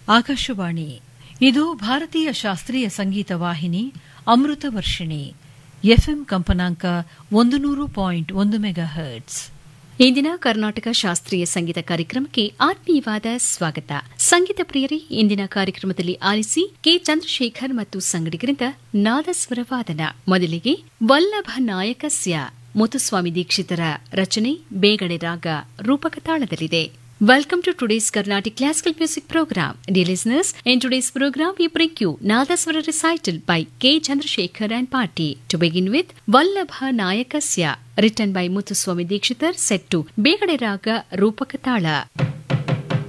ಆಕಾಶವಾಣಿ ಇದು ಭಾರತೀಯ ಶಾಸ್ತ್ರೀಯ ಸಂಗೀತ ವಾಹಿನಿ ಅಮೃತ ವರ್ಷಿಣಿ ಎಫ್ಎಂ ಕಂಪನಾಂಕ ಒಂದು ನೂರು ಪಾಯಿಂಟ್ ಒಂದು ಮೆಗಾ ಹರ್ಟ್ಸ್ ಇಂದಿನ ಕರ್ನಾಟಕ ಶಾಸ್ತ್ರೀಯ ಸಂಗೀತ ಕಾರ್ಯಕ್ರಮಕ್ಕೆ ಆತ್ಮೀಯವಾದ ಸ್ವಾಗತ ಸಂಗೀತ ಪ್ರಿಯರೇ ಇಂದಿನ ಕಾರ್ಯಕ್ರಮದಲ್ಲಿ ಆಲಿಸಿ ಕೆ ಚಂದ್ರಶೇಖರ್ ಮತ್ತು ಸಂಗಡಿಗರಿಂದ ನಾದಸ್ವರ ವಾದನ ಮೊದಲಿಗೆ ವಲ್ಲಭ ನಾಯಕಸ್ಯ ಮುತ್ತುಸ್ವಾಮಿ ದೀಕ್ಷಿತರ ರಚನೆ ಬೇಗಡೆ ರಾಗ ರೂಪಕ ತಾಳದಲ್ಲಿದೆ Welcome to today's Carnatic Classical Music Program. Dear listeners, in today's program we bring you Nadaswara recital by K. Chandrasekhar and Party. To begin with, Vallabha Nayakasya, written by Muthuswami Dikshitar, set to Begade Raga Rupakatala.